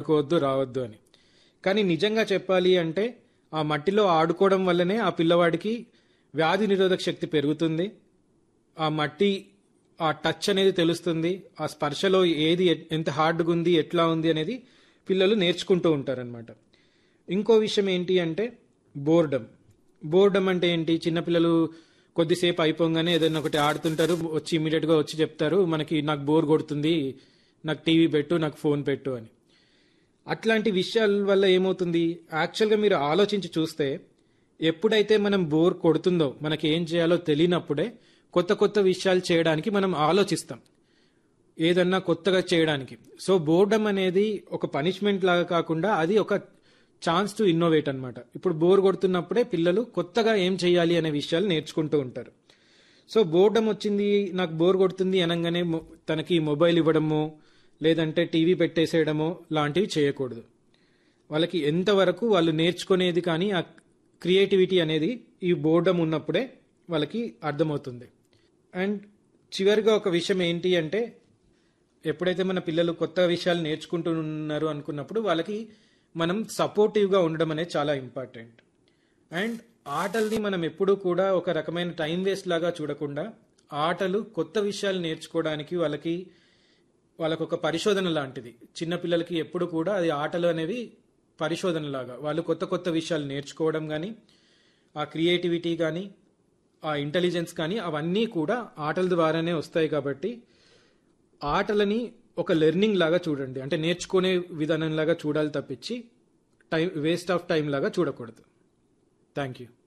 ఆడుకోవద్దు రావద్దు అని కానీ నిజంగా చెప్పాలి అంటే ఆ మట్టిలో ఆడుకోవడం వల్లనే ఆ పిల్లవాడికి వ్యాధి నిరోధక శక్తి పెరుగుతుంది ఆ మట్టి ఆ టచ్ అనేది తెలుస్తుంది ఆ స్పర్శలో ఏది ఎ- ఎంత హార్డ్గా ఉంది ఎట్లా ఉంది అనేది పిల్లలు నేర్చుకుంటూ ఉంటారనమాట ఇంకో విషయం ఏంటి అంటే బోర్డమ్ బోర్డమ్ అంటే ఏంటి చిన్నపిల్లలు కొద్దిసేపు అయిపోగానే ఏదైనా ఒకటి ఆడుతుంటారు వచ్చి ఇమీడియట్ గా వచ్చి చెప్తారు మనకి నాకు బోర్ కొడుతుంది నాకు టీవీ పెట్టు నాకు ఫోన్ పెట్టు అని అట్లాంటి విషయాల వల్ల ఏమవుతుంది యాక్చువల్గా మీరు ఆలోచించి చూస్తే ఎప్పుడైతే మనం బోర్ కొడుతుందో మనకి ఏం చేయాలో తెలియనప్పుడే కొత్త కొత్త విషయాలు చేయడానికి మనం ఆలోచిస్తాం ఏదన్నా కొత్తగా చేయడానికి సో బోర్డమ్ అనేది ఒక పనిష్మెంట్ లాగా కాకుండా అది ఒక ఛాన్స్ టు ఇన్నోవేట్ అన్నమాట ఇప్పుడు బోర్ కొడుతున్నప్పుడే పిల్లలు కొత్తగా ఏం చేయాలి అనే విషయాలు నేర్చుకుంటూ ఉంటారు సో బోర్డమ్ వచ్చింది నాకు బోర్ కొడుతుంది అనగానే మొ- తనకి మొబైల్ ఇవ్వడము లేదంటే టీవీ పెట్టేసేయడము లాంటివి చేయకూడదు వాళ్ళకి ఎంతవరకు వాళ్ళు నేర్చుకునేది కానీ ఆ క్రియేటివిటీ అనేది ఈ బోర్డమ్ ఉన్నప్పుడే వాళ్ళకి అర్థమవుతుంది అండ్ చివరిగా ఒక విషయం ఏంటి అంటే ఎప్పుడైతే మన పిల్లలు కొత్త విషయాలు నేర్చుకుంటున్నారు అనుకున్నప్పుడు వాళ్ళకి మనం సపోర్టివ్గా ఉండడం అనేది చాలా ఇంపార్టెంట్ అండ్ ఆటల్ని మనం ఎప్పుడూ కూడా ఒక రకమైన టైం వేస్ట్ లాగా చూడకుండా ఆటలు కొత్త విషయాలు నేర్చుకోవడానికి వాళ్ళకి వాళ్ళకు ఒక పరిశోధన లాంటిది చిన్న పిల్లలకి ఎప్పుడు కూడా అది ఆటలు అనేవి పరిశోధన లాగా వాళ్ళు కొత్త కొత్త విషయాలు నేర్చుకోవడం కానీ ఆ క్రియేటివిటీ కానీ ఆ ఇంటెలిజెన్స్ కానీ అవన్నీ కూడా ఆటల ద్వారానే వస్తాయి కాబట్టి ఆటలని ఒక లెర్నింగ్ లాగా చూడండి అంటే నేర్చుకునే విధానం లాగా చూడాలి తప్పించి టైం వేస్ట్ ఆఫ్ టైం లాగా చూడకూడదు థ్యాంక్ యూ